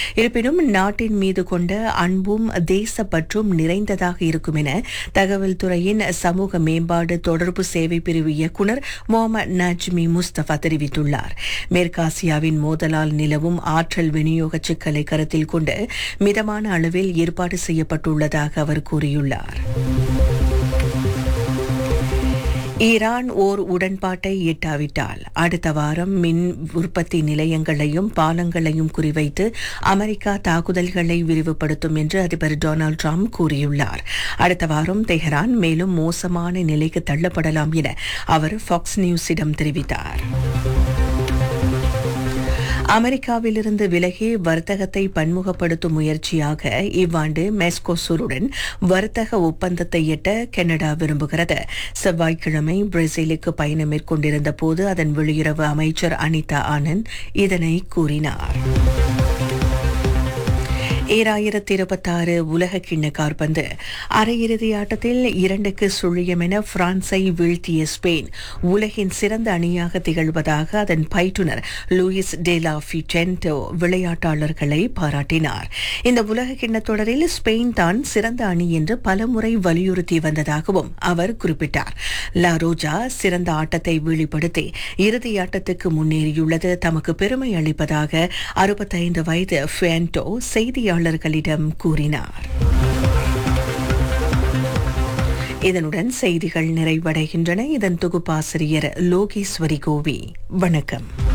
இருப்பினும் நாட்டின் மீது கொண்ட அன்பும் தேசப்பற்றும் நிறைந்ததாக இருக்கும் என தகவல் துறையின் சமூக மேம்பாடு தொடர்பு சேவை பிரிவு இயக்குநர் முகமது நஜ்மி முஸ்தபா தெரிவித்துள்ளார் மேற்காசியாவின் மோதலால் நிலவும் ஆற்றல் விநியோக சிக்கலை கருத்தில் கொண்டு மிதமான அளவில் ஏற்பாடு செய்யப்பட்டுள்ளதாக அவர் கூறியுள்ளார் ஈரான் ஓர் உடன்பாட்டை எட்டாவிட்டால் அடுத்த வாரம் மின் உற்பத்தி நிலையங்களையும் பாலங்களையும் குறிவைத்து அமெரிக்கா தாக்குதல்களை விரிவுபடுத்தும் என்று அதிபர் டொனால்டு ட்ரம்ப் கூறியுள்ளார் அடுத்த வாரம் தெஹரான் மேலும் மோசமான நிலைக்கு தள்ளப்படலாம் என அவர் ஃபாக்ஸ் நியூஸிடம் தெரிவித்தார் அமெரிக்காவிலிருந்து விலகி வர்த்தகத்தை பன்முகப்படுத்தும் முயற்சியாக இவ்வாண்டு மெஸ்கோசூருடன் வர்த்தக ஒப்பந்தத்தை எட்ட கனடா விரும்புகிறது செவ்வாய்க்கிழமை பிரேசிலுக்கு பயணம் மேற்கொண்டிருந்த போது அதன் வெளியுறவு அமைச்சர் அனிதா ஆனந்த் இதனை கூறினார் ஈராயிரத்தி இருபத்தாறு உலக கிண்ண கார்பந்து அரையிறுதி ஆட்டத்தில் இரண்டுக்கு சுழியம் என பிரான்சை வீழ்த்திய ஸ்பெயின் உலகின் சிறந்த அணியாக திகழ்வதாக அதன் பயிற்றுனர் லூயிஸ் டேலா ஃபிடென்டோ விளையாட்டாளர்களை பாராட்டினார் இந்த உலக கிண்ண தொடரில் ஸ்பெயின் தான் சிறந்த அணி என்று பலமுறை வலியுறுத்தி வந்ததாகவும் அவர் குறிப்பிட்டார் லா ரோஜா சிறந்த ஆட்டத்தை வெளிப்படுத்தி இறுதி ஆட்டத்துக்கு முன்னேறியுள்ளது தமக்கு பெருமை அளிப்பதாக அறுபத்தைந்து வயது ஃபேண்டோ செய்தியாளர்களிடம் கூறினார் இதனுடன் செய்திகள் நிறைவடைகின்றன இதன் தொகுப்பாசிரியர் லோகேஸ்வரி கோவி வணக்கம்